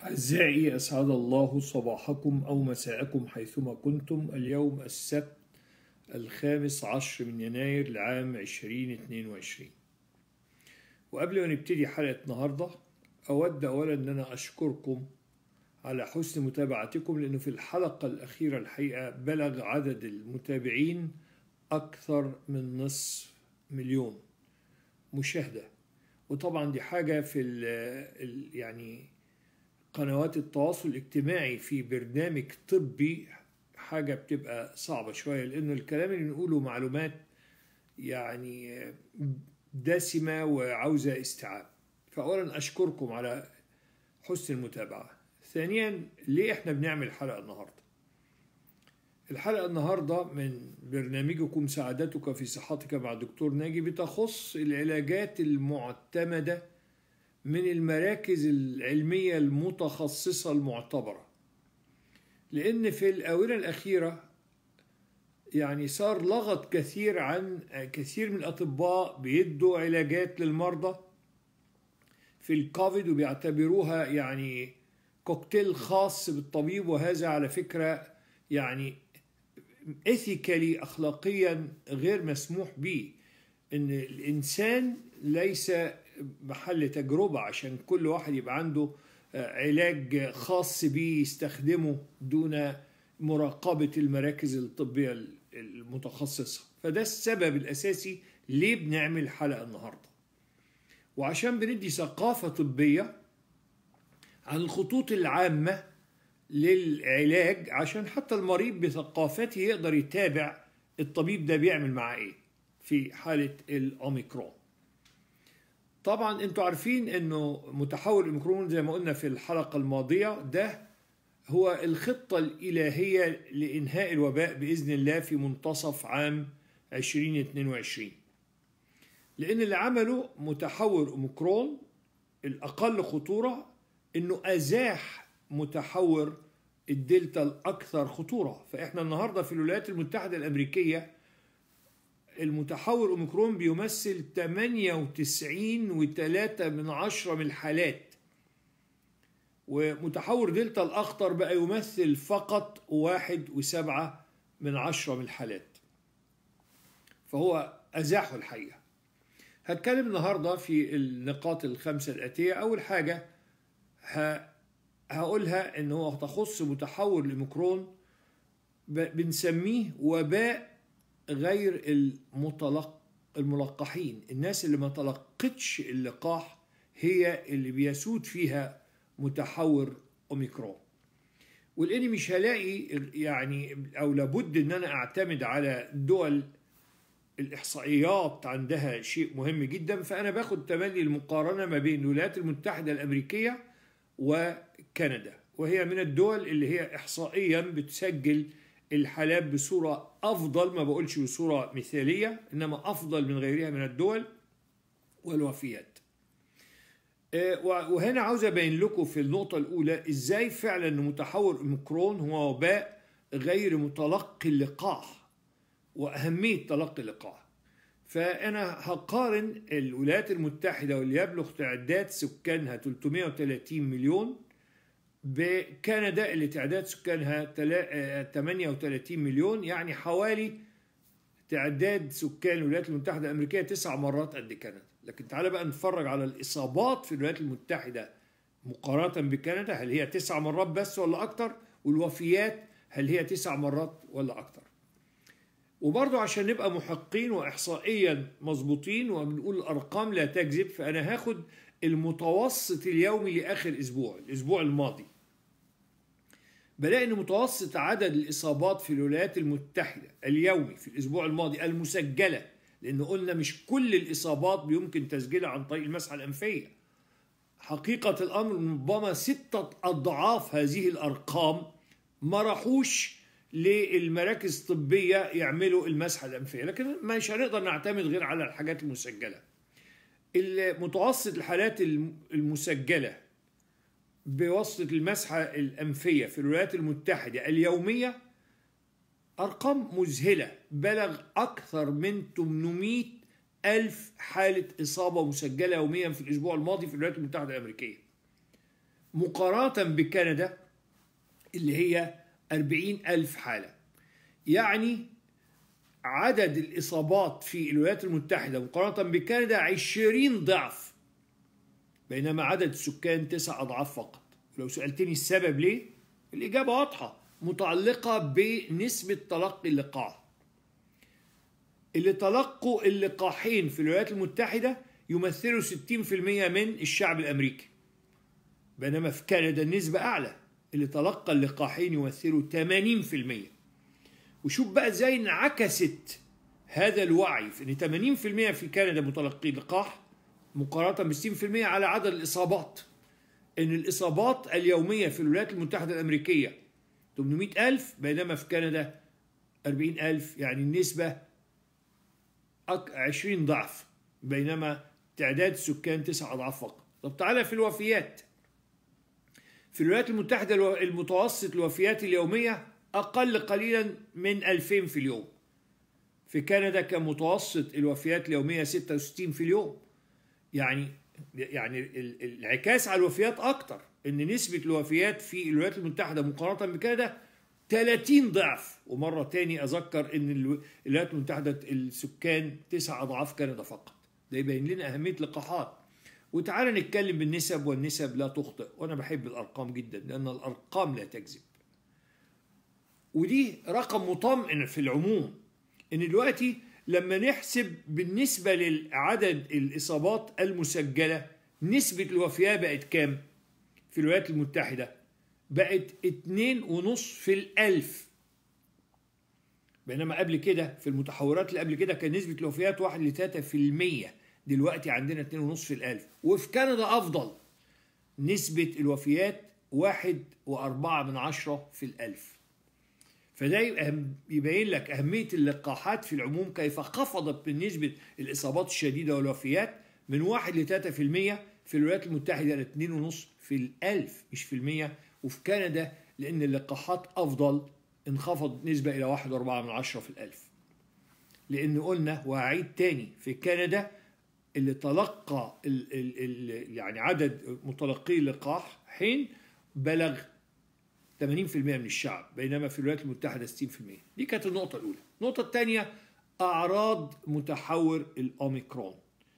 أعزائي أسعد الله صباحكم أو مساءكم حيثما كنتم اليوم السبت الخامس عشر من يناير لعام 2022 وقبل ما نبتدي حلقة النهاردة أود أولا أن أنا أشكركم على حسن متابعتكم لأنه في الحلقة الأخيرة الحقيقة بلغ عدد المتابعين أكثر من نصف مليون مشاهدة وطبعا دي حاجة في ال ال يعني قنوات التواصل الاجتماعي في برنامج طبي حاجة بتبقى صعبة شوية لأنه الكلام اللي نقوله معلومات يعني دسمة وعاوزة استيعاب فأولا أشكركم على حسن المتابعة ثانيا ليه احنا بنعمل حلقة النهاردة الحلقة النهاردة من برنامجكم سعادتك في صحتك مع الدكتور ناجي بتخص العلاجات المعتمدة من المراكز العلمية المتخصصة المعتبرة لأن في الآونة الأخيرة يعني صار لغط كثير عن كثير من الأطباء بيدوا علاجات للمرضى في الكوفيد وبيعتبروها يعني كوكتيل خاص بالطبيب وهذا على فكرة يعني اثيكالي اخلاقيا غير مسموح به ان الانسان ليس محل تجربه عشان كل واحد يبقى عنده علاج خاص به يستخدمه دون مراقبه المراكز الطبيه المتخصصه فده السبب الاساسي ليه بنعمل حلقه النهارده وعشان بندي ثقافه طبيه عن الخطوط العامه للعلاج عشان حتى المريض بثقافته يقدر يتابع الطبيب ده بيعمل معاه ايه في حالة الأوميكرون طبعا انتوا عارفين انه متحول الأوميكرون زي ما قلنا في الحلقة الماضية ده هو الخطة الإلهية لإنهاء الوباء بإذن الله في منتصف عام 2022 لأن اللي عمله متحول أوميكرون الأقل خطورة إنه أزاح متحور الدلتا الأكثر خطورة فإحنا النهاردة في الولايات المتحدة الأمريكية المتحور أوميكرون بيمثل 98 وثلاثة من عشرة من الحالات ومتحور دلتا الأخطر بقى يمثل فقط واحد وسبعة من عشرة من الحالات فهو أزاحه الحقيقة هتكلم النهاردة في النقاط الخمسة الآتية أول حاجة هقولها ان هو تخص متحول لميكرون بنسميه وباء غير المتلق الملقحين الناس اللي ما تلقتش اللقاح هي اللي بيسود فيها متحور اوميكرون ولاني مش هلاقي يعني او لابد ان انا اعتمد على دول الاحصائيات عندها شيء مهم جدا فانا باخد تملي المقارنه ما بين الولايات المتحده الامريكيه وكندا وهي من الدول اللي هي احصائيا بتسجل الحالات بصوره افضل ما بقولش بصوره مثاليه انما افضل من غيرها من الدول والوفيات. وهنا عاوز ابين لكم في النقطه الاولى ازاي فعلا متحور اوميكرون هو وباء غير متلقي اللقاح واهميه تلقي اللقاح. فانا هقارن الولايات المتحده واللي يبلغ تعداد سكانها 330 مليون بكندا اللي تعداد سكانها 38 مليون يعني حوالي تعداد سكان الولايات المتحده الامريكيه تسع مرات قد كندا لكن تعالى بقى نتفرج على الاصابات في الولايات المتحده مقارنه بكندا هل هي تسع مرات بس ولا اكتر والوفيات هل هي تسع مرات ولا اكتر وبرضه عشان نبقى محقين واحصائيا مظبوطين وبنقول الارقام لا تكذب فانا هاخد المتوسط اليومي لاخر اسبوع الاسبوع الماضي بلاقي ان متوسط عدد الاصابات في الولايات المتحده اليومي في الاسبوع الماضي المسجله لان قلنا مش كل الاصابات بيمكن تسجيلها عن طريق المسحه الانفيه حقيقه الامر ربما سته اضعاف هذه الارقام ما راحوش للمراكز الطبية يعملوا المسحة الأنفية لكن مش هنقدر نعتمد غير على الحاجات المسجلة متوسط الحالات المسجلة بواسطة المسحة الأنفية في الولايات المتحدة اليومية أرقام مذهلة بلغ أكثر من 800 ألف حالة إصابة مسجلة يوميا في الأسبوع الماضي في الولايات المتحدة الأمريكية مقارنة بكندا اللي هي 40 ألف حالة يعني عدد الإصابات في الولايات المتحدة مقارنة بكندا 20 ضعف بينما عدد السكان تسع أضعاف فقط لو سألتني السبب ليه الإجابة واضحة متعلقة بنسبة تلقي اللقاح اللي تلقوا اللقاحين في الولايات المتحدة يمثلوا 60% من الشعب الأمريكي بينما في كندا النسبة أعلى اللي تلقى اللقاحين يمثلوا 80% وشوف بقى ازاي انعكست هذا الوعي في ان 80% في كندا متلقي لقاح مقارنة ب 60% على عدد الإصابات إن الإصابات اليومية في الولايات المتحدة الأمريكيه 800 ألف بينما في كندا 40 ألف يعني النسبة 20 ضعف بينما تعداد السكان تسع أضعاف فقط طب تعالى في الوفيات في الولايات المتحدة المتوسط الوفيات اليومية أقل قليلا من 2000 في اليوم في كندا كان متوسط الوفيات اليومية 66 في اليوم يعني يعني الانعكاس على الوفيات أكتر إن نسبة الوفيات في الولايات المتحدة مقارنة بكندا 30 ضعف ومرة تاني أذكر إن الولايات المتحدة السكان تسع أضعاف كندا فقط ده يبين لنا أهمية اللقاحات وتعالى نتكلم بالنسب والنسب لا تخطئ وأنا بحب الأرقام جدا لأن الأرقام لا تكذب ودي رقم مطمئن في العموم ان دلوقتي لما نحسب بالنسبه للعدد الاصابات المسجله نسبه الوفيات بقت كام في الولايات المتحده بقت اتنين ونص في الألف بينما قبل كده في المتحورات اللي قبل كده كان نسبة الوفيات واحد لتلاتة في المية دلوقتي عندنا اتنين ونص في الألف وفي كندا أفضل نسبة الوفيات واحد وأربعة من عشرة في الألف فده يبين لك أهمية اللقاحات في العموم كيف خفضت بالنسبة الإصابات الشديدة والوفيات من واحد لتلاتة في المية في الولايات المتحدة لاتنين ونص في الألف مش في المية وفي كندا لأن اللقاحات أفضل انخفض نسبة إلى واحد وأربعة من عشرة في الألف لأن قلنا وهعيد تاني في كندا اللي تلقى ال ال ال يعني عدد متلقي اللقاح حين بلغ 80% من الشعب بينما في الولايات المتحدة 60% دي كانت النقطة الأولى النقطة الثانية أعراض متحور الأوميكرون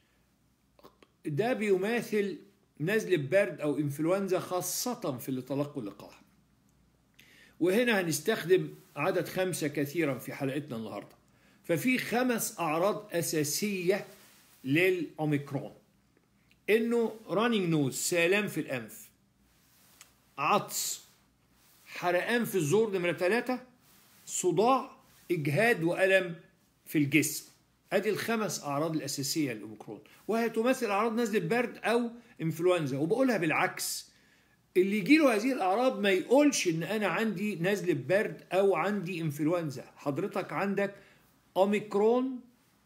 ده بيماثل نزلة برد أو إنفلونزا خاصة في اللي تلقوا اللقاح وهنا هنستخدم عدد خمسة كثيرا في حلقتنا النهاردة ففي خمس أعراض أساسية للأوميكرون إنه رانينج نوز سالام في الأنف عطس حرقان في الزور نمرة ثلاثة صداع إجهاد وألم في الجسم ادي الخمس اعراض الاساسيه للاوميكرون وهي تمثل اعراض نزله برد او انفلونزا وبقولها بالعكس اللي يجي له هذه الاعراض ما يقولش ان انا عندي نزله برد او عندي انفلونزا حضرتك عندك اوميكرون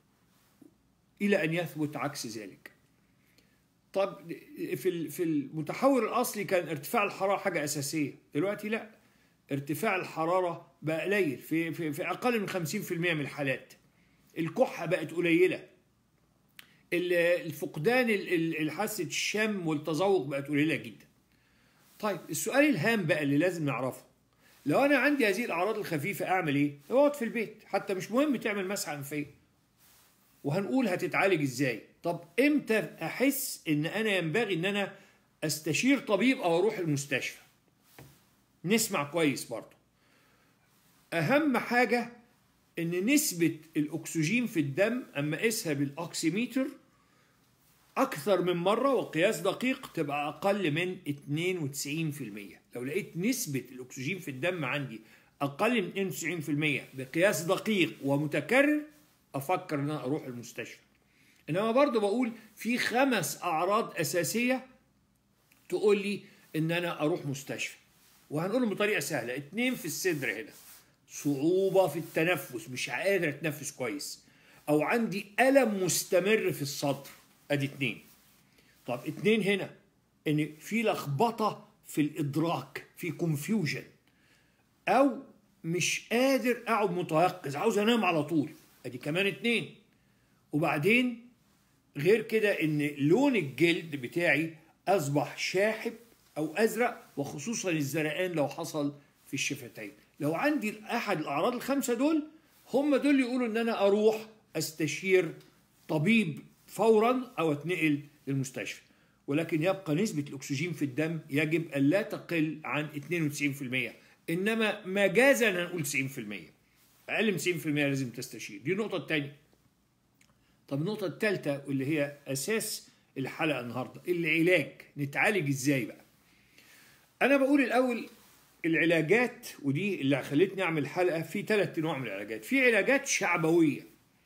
الى ان يثبت عكس ذلك طب في في المتحور الاصلي كان ارتفاع الحراره حاجه اساسيه دلوقتي لا ارتفاع الحراره بقى قليل في في, في اقل من 50% من الحالات الكحه بقت قليله الفقدان الحاسه الشم والتذوق بقت قليله جدا طيب السؤال الهام بقى اللي لازم نعرفه لو انا عندي هذه الاعراض الخفيفه اعمل ايه اقعد في البيت حتى مش مهم تعمل مسحه انفيه وهنقول هتتعالج ازاي طب امتى احس ان انا ينبغي ان انا استشير طبيب او اروح المستشفى نسمع كويس برضه اهم حاجه ان نسبه الاكسجين في الدم اما اقيسها بالاكسيميتر اكثر من مره وقياس دقيق تبقى اقل من 92% لو لقيت نسبه الاكسجين في الدم عندي اقل من 92% بقياس دقيق ومتكرر افكر ان انا اروح المستشفى انما برضه بقول في خمس اعراض اساسيه تقول لي ان انا اروح مستشفى وهنقولهم بطريقه سهله اتنين في الصدر هنا صعوبه في التنفس مش قادر اتنفس كويس او عندي الم مستمر في الصدر ادي اتنين طب اتنين هنا ان في لخبطه في الادراك في كونفيوجن او مش قادر اقعد متيقظ عاوز انام على طول ادي كمان اتنين وبعدين غير كده ان لون الجلد بتاعي اصبح شاحب او ازرق وخصوصا الزرقان لو حصل في الشفتين لو عندي احد الاعراض الخمسه دول هم دول اللي يقولوا ان انا اروح استشير طبيب فورا او اتنقل للمستشفى ولكن يبقى نسبة الأكسجين في الدم يجب أن لا تقل عن 92% إنما مجازا نقول 90% أقل من 90% لازم تستشير دي النقطة الثانية طب النقطة الثالثة واللي هي أساس الحلقة النهاردة العلاج نتعالج إزاي بقى أنا بقول الأول العلاجات ودي اللي خلتني أعمل حلقة في ثلاث أنواع من العلاجات في علاجات شعبوية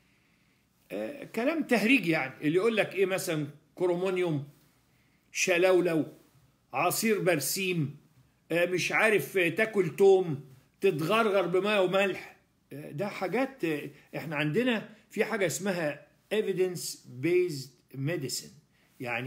آه كلام تهريج يعني اللي يقول لك إيه مثلا كرومونيوم شلولو عصير برسيم آه مش عارف آه تاكل توم تتغرغر بماء وملح ده حاجات احنا عندنا في حاجة اسمها evidence based medicine يعني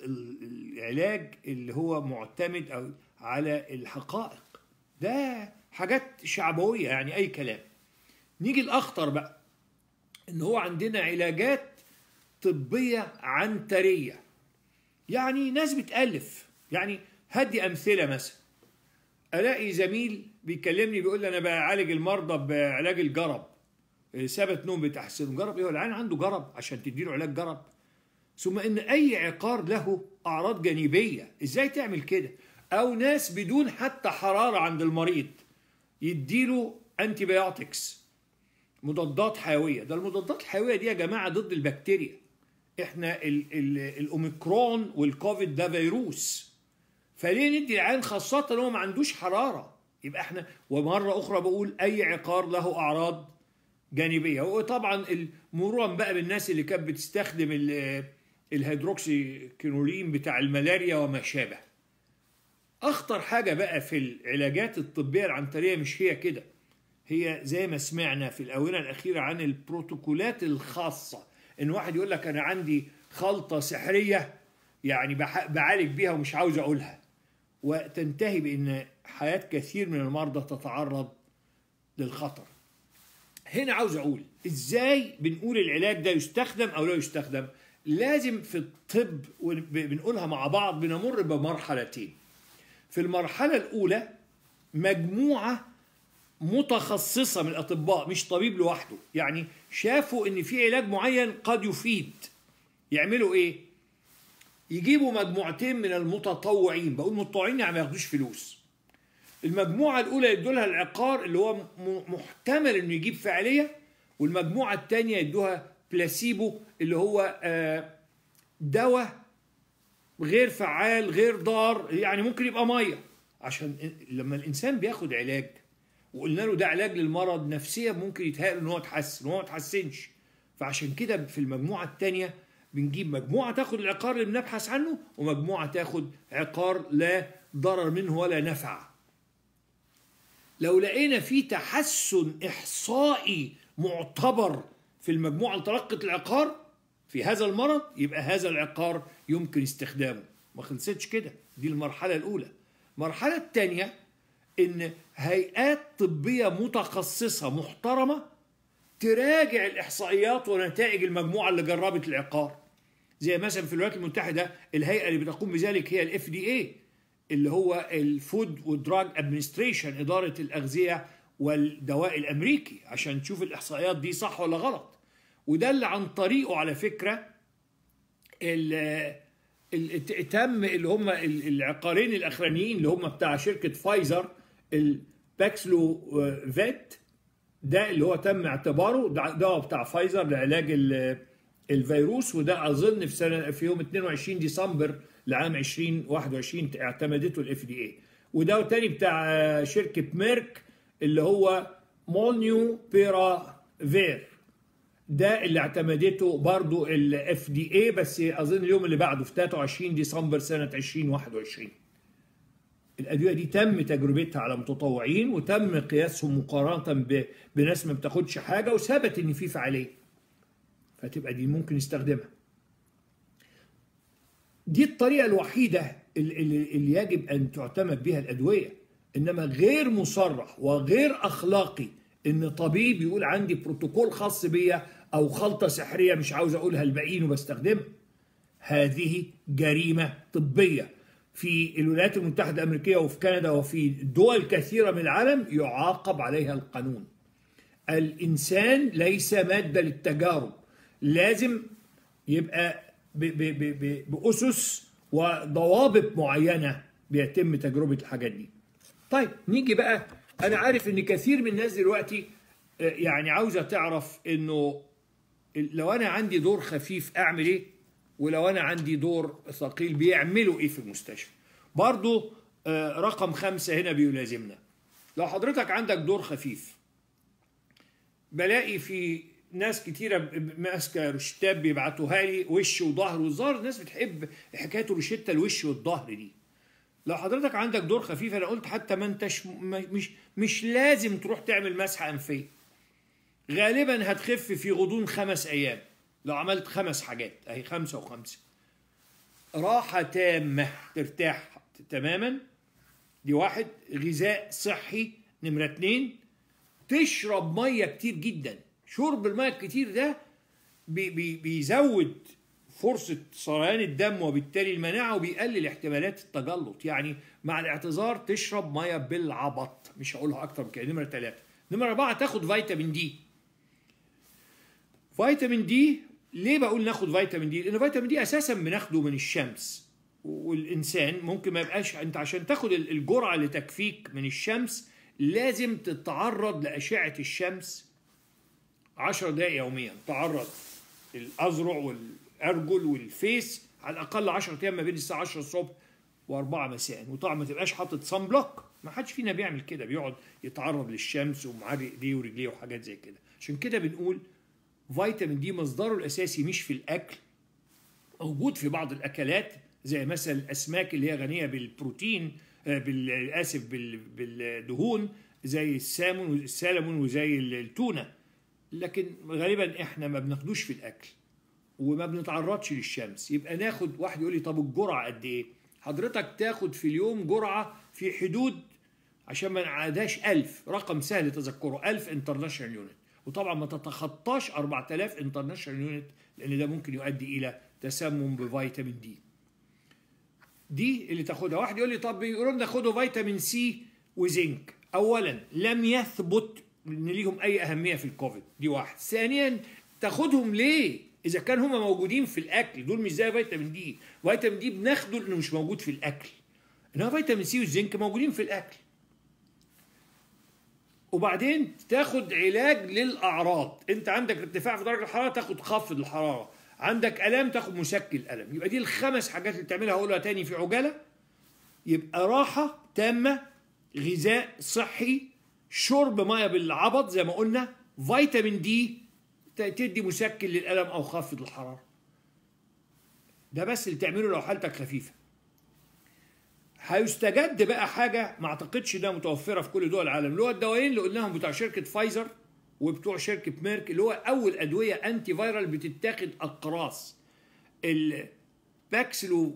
العلاج اللي هو معتمد أو على الحقائق ده حاجات شعبوية يعني أي كلام نيجي الأخطر بقى إن هو عندنا علاجات طبية عنترية يعني ناس بتألف يعني هدي أمثلة مثلا ألاقي زميل بيكلمني بيقول لي أنا بعالج المرضى بعلاج الجرب ثبت نوم بتحسن جرب ايه العين عنده جرب عشان تديله علاج جرب ثم ان اي عقار له اعراض جانبيه ازاي تعمل كده او ناس بدون حتى حراره عند المريض يديله انتي بايوتكس مضادات حيويه ده المضادات الحيويه دي يا جماعه ضد البكتيريا احنا ال ال الاوميكرون والكوفيد ده فيروس فليه ندي العين خاصه ان هو ما عندوش حراره يبقى احنا ومره اخرى بقول اي عقار له اعراض جانبيه وطبعا مرورا بقى بالناس اللي كانت بتستخدم الهيدروكسي كينولين بتاع الملاريا وما شابه اخطر حاجه بقى في العلاجات الطبيه العنتريه مش هي كده هي زي ما سمعنا في الاونه الاخيره عن البروتوكولات الخاصه ان واحد يقول لك انا عندي خلطه سحريه يعني بعالج بيها ومش عاوز اقولها وتنتهي بان حياه كثير من المرضى تتعرض للخطر هنا عاوز اقول ازاي بنقول العلاج ده يستخدم او لا يستخدم لازم في الطب بنقولها مع بعض بنمر بمرحلتين في المرحلة الأولى مجموعة متخصصة من الأطباء مش طبيب لوحده يعني شافوا إن في علاج معين قد يفيد يعملوا إيه؟ يجيبوا مجموعتين من المتطوعين بقول متطوعين يعني ما ياخدوش فلوس المجموعة الأولى يدوا لها العقار اللي هو محتمل إنه يجيب فعالية والمجموعة الثانية يدوها بلاسيبو اللي هو دواء غير فعال غير ضار يعني ممكن يبقى مية عشان لما الإنسان بياخد علاج وقلنا له ده علاج للمرض نفسيا ممكن يتهيأ إن هو اتحسن وهو ما اتحسنش فعشان كده في المجموعة الثانية بنجيب مجموعة تاخد العقار اللي بنبحث عنه ومجموعة تاخد عقار لا ضرر منه ولا نفع لو لقينا في تحسن إحصائي معتبر في المجموعة اللي تلقت العقار في هذا المرض يبقى هذا العقار يمكن استخدامه ما خلصتش كده دي المرحلة الأولى المرحلة الثانية إن هيئات طبية متخصصة محترمة تراجع الإحصائيات ونتائج المجموعة اللي جربت العقار زي مثلا في الولايات المتحدة الهيئة اللي بتقوم بذلك هي الاف دي اي اللي هو الفود ودراج ادمنستريشن إدارة الأغذية والدواء الأمريكي عشان تشوف الإحصائيات دي صح ولا غلط وده اللي عن طريقه على فكرة تم اللي هم العقارين الأخرانيين اللي هم بتاع شركة فايزر الباكسلو فيت ده اللي هو تم اعتباره دواء بتاع فايزر لعلاج الفيروس وده اظن في سنه في يوم 22 ديسمبر لعام 2021 اعتمدته الاف دي اي وده تاني بتاع شركه ميرك اللي هو مونيو بيرا فير ده اللي اعتمدته برضو الاف دي اي بس اظن اليوم اللي بعده في 23 ديسمبر سنه 2021 الادويه دي تم تجربتها على متطوعين وتم قياسهم مقارنه بناس ما بتاخدش حاجه وثبت ان في فعاليه فتبقى دي ممكن نستخدمها دي الطريقه الوحيده اللي, اللي يجب ان تعتمد بها الادويه انما غير مصرح وغير اخلاقي ان طبيب يقول عندي بروتوكول خاص بيا او خلطه سحريه مش عاوز اقولها الباقيين وبستخدمها هذه جريمه طبيه في الولايات المتحدة الأمريكية وفي كندا وفي دول كثيرة من العالم يعاقب عليها القانون الإنسان ليس مادة للتجارب لازم يبقى ب ب ب ب بأسس وضوابط معينة بيتم تجربة الحاجات دي طيب نيجي بقى أنا عارف إن كثير من الناس دلوقتي يعني عاوزة تعرف إنه لو أنا عندي دور خفيف أعمل إيه ولو أنا عندي دور ثقيل بيعملوا إيه في المستشفى برضو رقم خمسة هنا بيلازمنا لو حضرتك عندك دور خفيف بلاقي في ناس كتيرة ماسكة روشتات بيبعتوها لي وش وظهر والظهر الناس بتحب حكاية روشتة الوش والظهر دي لو حضرتك عندك دور خفيف انا قلت حتى ما انتش مش مش لازم تروح تعمل مسحه انفيه غالبا هتخف في غضون خمس ايام لو عملت خمس حاجات اهي خمسه وخمسه راحه تامه ترتاح تماما دي واحد غذاء صحي نمره اتنين تشرب ميه كتير جدا شرب الميه الكتير ده بي بي بيزود فرصة سريان الدم وبالتالي المناعة وبيقلل احتمالات التجلط يعني مع الاعتذار تشرب مية بالعبط مش هقولها أكتر من كده نمرة ثلاثة نمرة أربعة تاخد فيتامين دي فيتامين دي ليه بقول ناخد فيتامين دي؟ لأن فيتامين دي أساسا بناخده من الشمس والإنسان ممكن ما يبقاش أنت عشان تاخد الجرعة اللي تكفيك من الشمس لازم تتعرض لأشعة الشمس 10 دقائق يوميا تعرض الأذرع وال الارجل والفيس على الاقل 10 ايام ما بين الساعه 10 الصبح و4 مساء وطبعا ما تبقاش حاطط صن بلوك ما حدش فينا بيعمل كده بيقعد يتعرض للشمس ومعاه ايديه ورجليه وحاجات زي كده عشان كده بنقول فيتامين دي مصدره الاساسي مش في الاكل موجود في بعض الاكلات زي مثلا الاسماك اللي هي غنيه بالبروتين بالاسف بالدهون زي السامون السلمون وزي التونه لكن غالبا احنا ما بناخدوش في الاكل وما بنتعرضش للشمس يبقى ناخد واحد يقول لي طب الجرعه قد ايه حضرتك تاخد في اليوم جرعه في حدود عشان ما نعاداش 1000 رقم سهل تذكره 1000 انترناشونال يونت وطبعا ما تتخطاش 4000 انترناشونال يونت لان ده ممكن يؤدي الى تسمم بفيتامين دي دي اللي تاخدها واحد يقول لي طب بيقولوا لنا خدوا فيتامين سي وزنك اولا لم يثبت ان ليهم اي اهميه في الكوفيد دي واحد ثانيا تاخدهم ليه اذا كان هما موجودين في الاكل دول مش زي فيتامين دي فيتامين دي بناخده لانه مش موجود في الاكل انما فيتامين سي والزنك موجودين في الاكل وبعدين تاخد علاج للاعراض انت عندك ارتفاع في درجه الحراره تاخد خفض الحراره عندك الام تاخد مسكن الالم يبقى دي الخمس حاجات اللي تعملها هقولها تاني في عجاله يبقى راحه تامه غذاء صحي شرب ميه بالعبط زي ما قلنا فيتامين دي تدي مسكن للالم او خافض الحراره ده بس اللي تعمله لو حالتك خفيفه هيستجد بقى حاجه ما اعتقدش انها متوفره في كل دول العالم اللي هو الدوايين اللي قلناهم بتوع شركه فايزر وبتوع شركه ميرك اللي هو اول ادويه انتي فايرال بتتاخد اقراص الباكسلو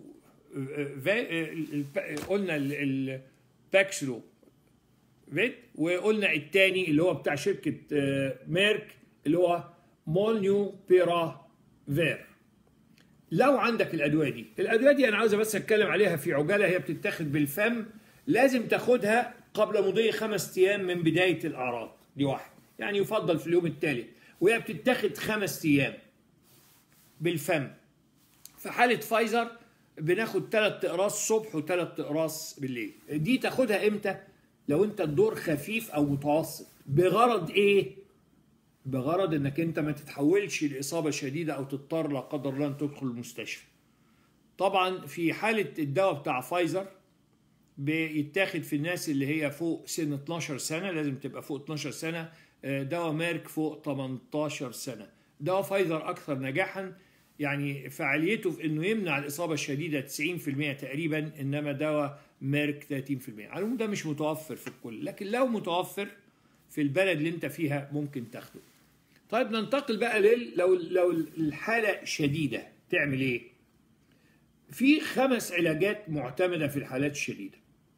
قلنا الباكسلو فيت وقلنا الثاني اللي هو بتاع شركه ميرك اللي هو مولنيو بيرا فير لو عندك الادويه دي الادويه دي انا عاوز بس اتكلم عليها في عجاله هي بتتاخد بالفم لازم تاخدها قبل مضي خمس ايام من بدايه الاعراض دي واحد يعني يفضل في اليوم الثالث وهي بتتاخد خمس ايام بالفم في حاله فايزر بناخد ثلاث اقراص الصبح وثلاث اقراص بالليل دي تاخدها امتى لو انت الدور خفيف او متوسط بغرض ايه بغرض انك انت ما تتحولش لاصابه شديده او تضطر لا قدر الله ان تدخل المستشفى طبعا في حاله الدواء بتاع فايزر بيتاخد في الناس اللي هي فوق سن 12 سنه لازم تبقى فوق 12 سنه دواء مارك فوق 18 سنه دواء فايزر اكثر نجاحا يعني فعاليته في انه يمنع الاصابه الشديده 90% تقريبا انما دواء مارك 30% على العموم ده مش متوفر في الكل لكن لو متوفر في البلد اللي انت فيها ممكن تاخده طيب ننتقل بقى لل لو لو الحاله شديده تعمل ايه في خمس علاجات معتمده في الحالات الشديده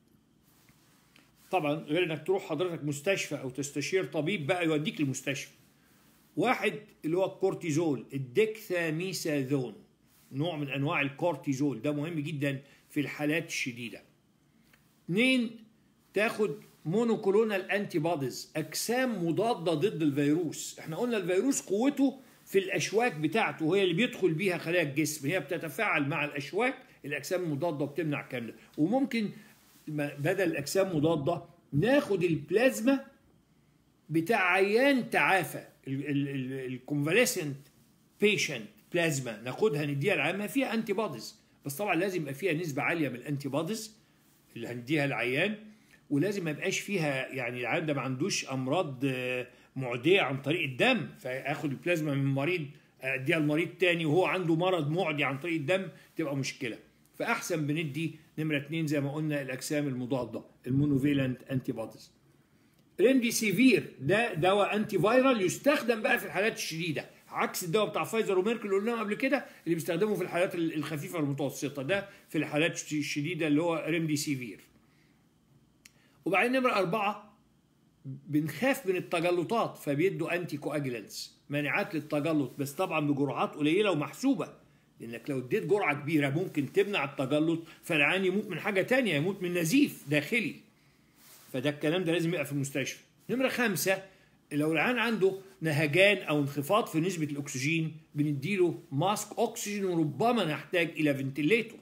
طبعا غير انك تروح حضرتك مستشفى او تستشير طبيب بقى يوديك المستشفى واحد اللي هو الكورتيزول الديكثاميثازون نوع من انواع الكورتيزول ده مهم جدا في الحالات الشديده اثنين تاخد مونوكلونال انتي بوديز اجسام مضاده ضد الفيروس احنا قلنا الفيروس قوته في الاشواك بتاعته هي اللي بيدخل بيها خلايا الجسم هي بتتفاعل مع الاشواك الاجسام المضاده وبتمنع الكلام ده وممكن بدل الاجسام مضاده ناخد البلازما بتاع عيان تعافى الكونفاليسنت بيشنت بلازما ناخدها نديها العيان فيها انتي بوديز بس طبعا لازم يبقى فيها نسبه عاليه من الانتي بوديز اللي هنديها العيان ولازم ما يبقاش فيها يعني العيان ده ما عندوش امراض معديه عن طريق الدم فاخد البلازما من مريض اديها لمريض تاني وهو عنده مرض معدي عن طريق الدم تبقى مشكله فاحسن بندي نمره اثنين زي ما قلنا الاجسام المضاده المونوفيلنت انتي بوديز ريمديسيفير ده دواء انتي فايرال يستخدم بقى في الحالات الشديده عكس الدواء بتاع فايزر وميرك اللي قلناه قبل كده اللي بيستخدمه في الحالات الخفيفه المتوسطه ده في الحالات الشديده اللي هو ريمديسيفير وبعدين نمره اربعه بنخاف من التجلطات فبيدوا انتي كواجلانس مانعات للتجلط بس طبعا بجرعات قليله ومحسوبه لانك لو اديت جرعه كبيره ممكن تمنع التجلط فالعيان يموت من حاجه تانية يموت من نزيف داخلي فده الكلام ده لازم يبقى في المستشفى نمره خمسة لو العيان عنده نهجان او انخفاض في نسبه الاكسجين بنديله ماسك اكسجين وربما نحتاج الى فنتليتور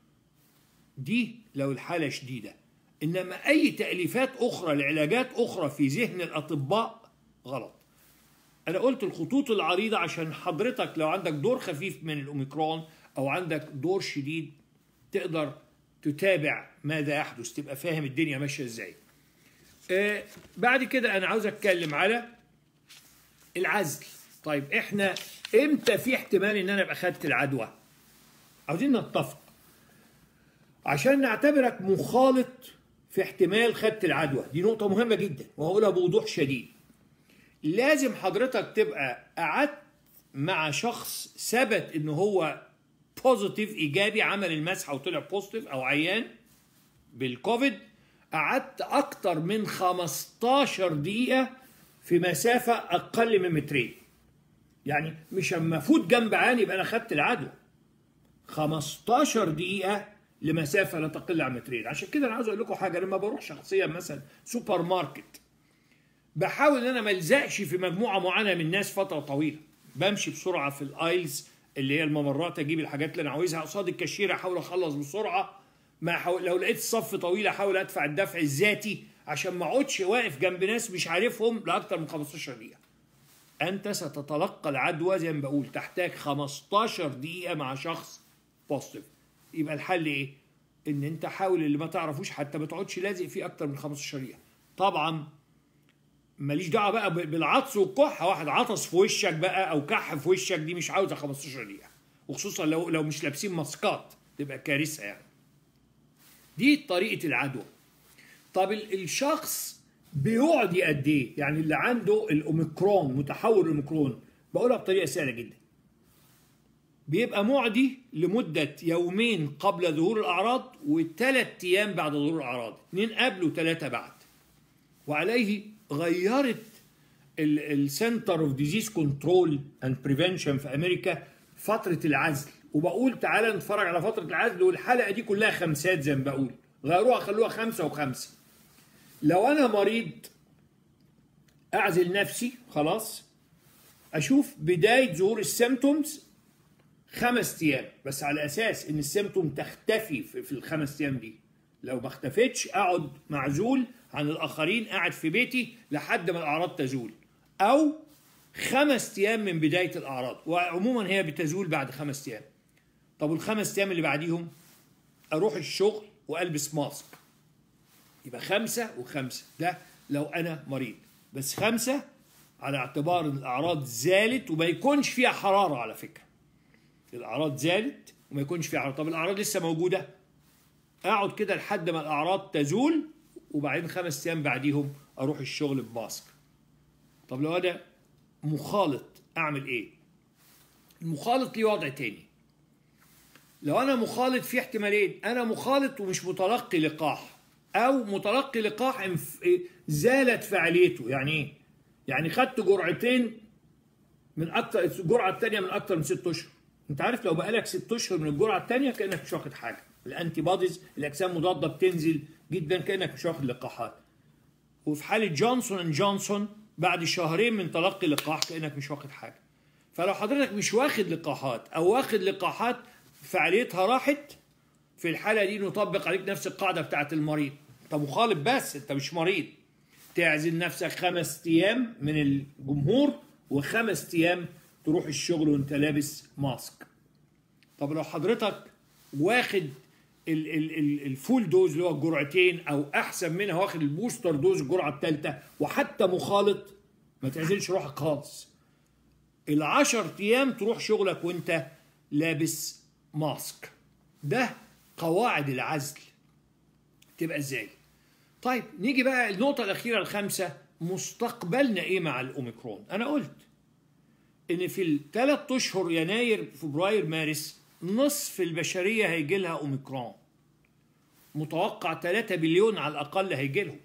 دي لو الحاله شديده انما اي تاليفات اخرى لعلاجات اخرى في ذهن الاطباء غلط انا قلت الخطوط العريضه عشان حضرتك لو عندك دور خفيف من الاوميكرون او عندك دور شديد تقدر تتابع ماذا يحدث تبقى فاهم الدنيا ماشيه ازاي آه بعد كده انا عاوز اتكلم على العزل طيب احنا امتى في احتمال ان انا ابقى خدت العدوى عاوزين نتفق عشان نعتبرك مخالط في احتمال خدت العدوى دي نقطه مهمه جدا وهقولها بوضوح شديد لازم حضرتك تبقى قعدت مع شخص ثبت ان هو بوزيتيف ايجابي عمل المسحه وطلع بوزيتيف او عيان بالكوفيد قعدت اكتر من 15 دقيقه في مسافه اقل من مترين يعني مش اما افوت جنب عيان يبقى انا خدت العدوى 15 دقيقه لمسافه لا تقل عن مترين عشان كده انا عاوز اقول لكم حاجه لما بروح شخصيا مثلا سوبر ماركت بحاول ان انا ما الزقش في مجموعه معينه من الناس فتره طويله بمشي بسرعه في الايلز اللي هي الممرات اجيب الحاجات اللي انا عاوزها قصاد الكاشير احاول اخلص بسرعه ما حاول لو لقيت الصف طويل احاول ادفع الدفع الذاتي عشان ما اقعدش واقف جنب ناس مش عارفهم لاكثر من 15 دقيقه انت ستتلقى العدوى زي ما بقول تحتاج 15 دقيقه مع شخص بوزيتيف يبقى الحل ايه ان انت حاول اللي ما تعرفوش حتى ما تقعدش لازق فيه اكتر من 15 دقيقه طبعا ماليش دعوه بقى بالعطس والكحه واحد عطس في وشك بقى او كح في وشك دي مش عاوزه 15 دقيقه وخصوصا لو لو مش لابسين ماسكات تبقى كارثه يعني دي طريقه العدوى طب الشخص بيقعد قد ايه يعني اللي عنده الاوميكرون متحول الاوميكرون بقولها بطريقه سهله جدا بيبقى معدي لمدة يومين قبل ظهور الأعراض وثلاث أيام بعد ظهور الأعراض اثنين قبل وثلاثة بعد وعليه غيرت السنتر اوف ديزيز كنترول اند بريفنشن في امريكا فتره العزل وبقول تعالى نتفرج على فتره العزل والحلقه دي كلها خمسات زي ما بقول غيروها خلوها خمسه وخمسه لو انا مريض اعزل نفسي خلاص اشوف بدايه ظهور السيمتومز خمس ايام بس على اساس ان السيمتوم تختفي في الخمس ايام دي لو ما اختفتش اقعد معزول عن الاخرين قاعد في بيتي لحد ما الاعراض تزول او خمس ايام من بدايه الاعراض وعموما هي بتزول بعد خمس ايام طب والخمس ايام اللي بعديهم اروح الشغل والبس ماسك يبقى خمسه وخمسه ده لو انا مريض بس خمسه على اعتبار ان الاعراض زالت وما يكونش فيها حراره على فكره الاعراض زالت وما يكونش فيها حراره طب الاعراض لسه موجوده اقعد كده لحد ما الاعراض تزول وبعدين خمس ايام بعديهم اروح الشغل بماسك طب لو انا مخالط اعمل ايه المخالط ليه وضع تاني لو انا مخالط في احتمالين انا مخالط ومش متلقي لقاح او متلقي لقاح زالت فعاليته يعني ايه يعني خدت جرعتين من اكتر الجرعه الثانيه من اكتر من ست اشهر انت عارف لو بقالك ست اشهر من الجرعه الثانيه كانك مش واخد حاجه الانتي بوديز الاجسام المضاده بتنزل جدا كانك مش واخد لقاحات وفي حاله جونسون اند جونسون بعد شهرين من تلقي اللقاح كانك مش واخد حاجه فلو حضرتك مش واخد لقاحات او واخد لقاحات فعاليتها راحت في الحاله دي نطبق عليك نفس القاعده بتاعت المريض انت مخالف بس انت مش مريض تعزل نفسك خمس ايام من الجمهور وخمس ايام تروح الشغل وانت لابس ماسك طب لو حضرتك واخد ال- ال- ال- الفول دوز اللي هو الجرعتين او احسن منها واخد البوستر دوز الجرعه الثالثه وحتى مخالط ما تعزلش روحك خالص العشر ايام تروح شغلك وانت لابس ماسك ده قواعد العزل تبقى ازاي طيب نيجي بقى النقطة الأخيرة الخامسة مستقبلنا إيه مع الأوميكرون؟ أنا قلت إن في الثلاث أشهر يناير فبراير مارس نصف البشرية هيجي لها أوميكرون متوقع 3 بليون على الأقل هيجي لهم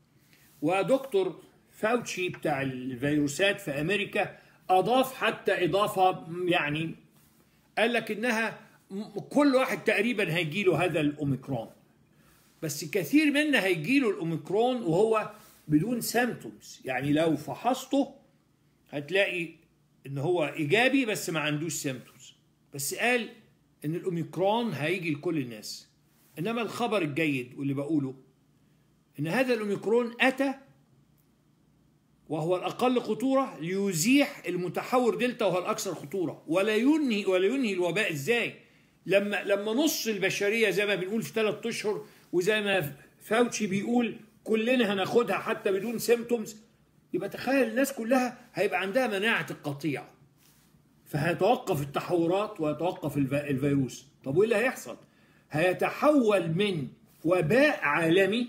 ودكتور فاوتشي بتاع الفيروسات في أمريكا أضاف حتى إضافة يعني قال لك إنها م- كل واحد تقريبا هيجي له هذا الأوميكرون بس كثير منا هيجيله الاوميكرون وهو بدون سيمتومز يعني لو فحصته هتلاقي ان هو ايجابي بس ما عندوش سيمتومز بس قال ان الاوميكرون هيجي لكل الناس انما الخبر الجيد واللي بقوله ان هذا الاوميكرون اتى وهو الاقل خطوره ليزيح المتحور دلتا وهو الاكثر خطوره ولا ينهي ولا ينهي الوباء ازاي لما لما نص البشريه زي ما بنقول في ثلاث اشهر وزي ما فاوتشي بيقول كلنا هناخدها حتى بدون سيمتومز يبقى تخيل الناس كلها هيبقى عندها مناعه القطيع فهيتوقف التحورات ويتوقف الف- الفيروس طب وايه اللي هيحصل هيتحول من وباء عالمي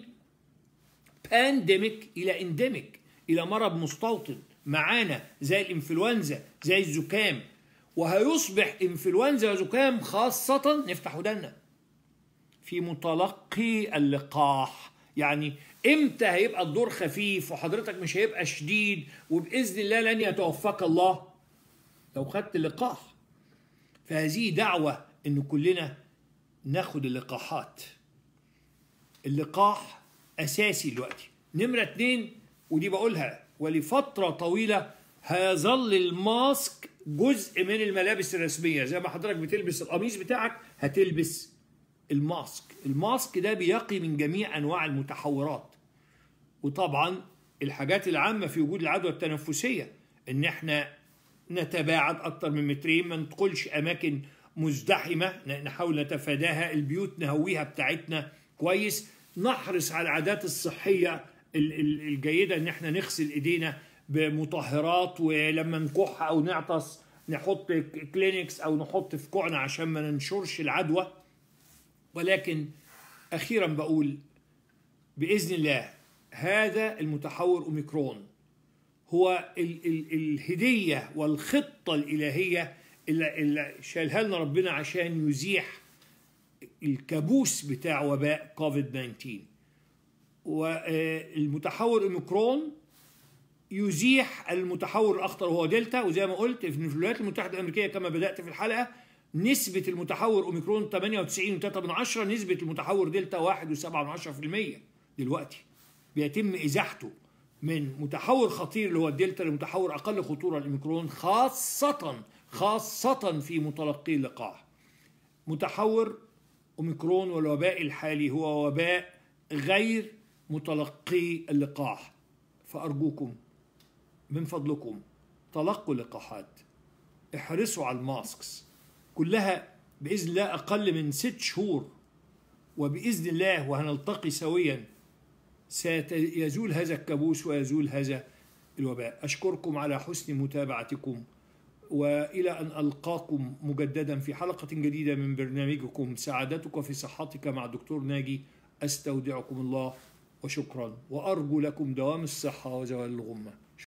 بانديميك الى انديميك الى مرض مستوطن معانا زي الانفلونزا زي الزكام وهيصبح انفلونزا وزكام خاصة نفتح ودنا في متلقي اللقاح يعني امتى هيبقى الدور خفيف وحضرتك مش هيبقى شديد وباذن الله لن يتوفاك الله لو خدت اللقاح فهذه دعوه ان كلنا ناخد اللقاحات اللقاح اساسي دلوقتي نمره اتنين ودي بقولها ولفتره طويله هيظل الماسك جزء من الملابس الرسميه زي ما حضرتك بتلبس القميص بتاعك هتلبس الماسك الماسك ده بيقي من جميع انواع المتحورات وطبعا الحاجات العامه في وجود العدوى التنفسيه ان احنا نتباعد اكتر من مترين ما ندخلش اماكن مزدحمه نحاول نتفاداها البيوت نهويها بتاعتنا كويس نحرص على العادات الصحيه ال- ال- الجيده ان احنا نغسل ايدينا بمطهرات ولما نكح او نعطس نحط كلينكس او نحط في كوعنا عشان ما ننشرش العدوى ولكن اخيرا بقول باذن الله هذا المتحور اوميكرون هو ال ال الهديه والخطه الالهيه اللي, اللي شالها لنا ربنا عشان يزيح الكابوس بتاع وباء كوفيد 19 والمتحور اوميكرون يزيح المتحور الاخطر وهو دلتا وزي ما قلت في الولايات المتحده الامريكيه كما بدات في الحلقه نسبة المتحور اوميكرون 98.3 نسبة المتحور دلتا 1.7% دلوقتي بيتم ازاحته من متحور خطير اللي هو الدلتا لمتحور اقل خطورة الاوميكرون خاصة خاصة في متلقي اللقاح متحور اوميكرون والوباء الحالي هو وباء غير متلقي اللقاح فارجوكم من فضلكم تلقوا اللقاحات احرصوا على الماسكس كلها باذن الله اقل من ست شهور وباذن الله وهنلتقي سويا سيزول هذا الكابوس ويزول هذا الوباء اشكركم على حسن متابعتكم والى ان القاكم مجددا في حلقه جديده من برنامجكم سعادتك في صحتك مع الدكتور ناجي استودعكم الله وشكرا وارجو لكم دوام الصحه وزوال الغمه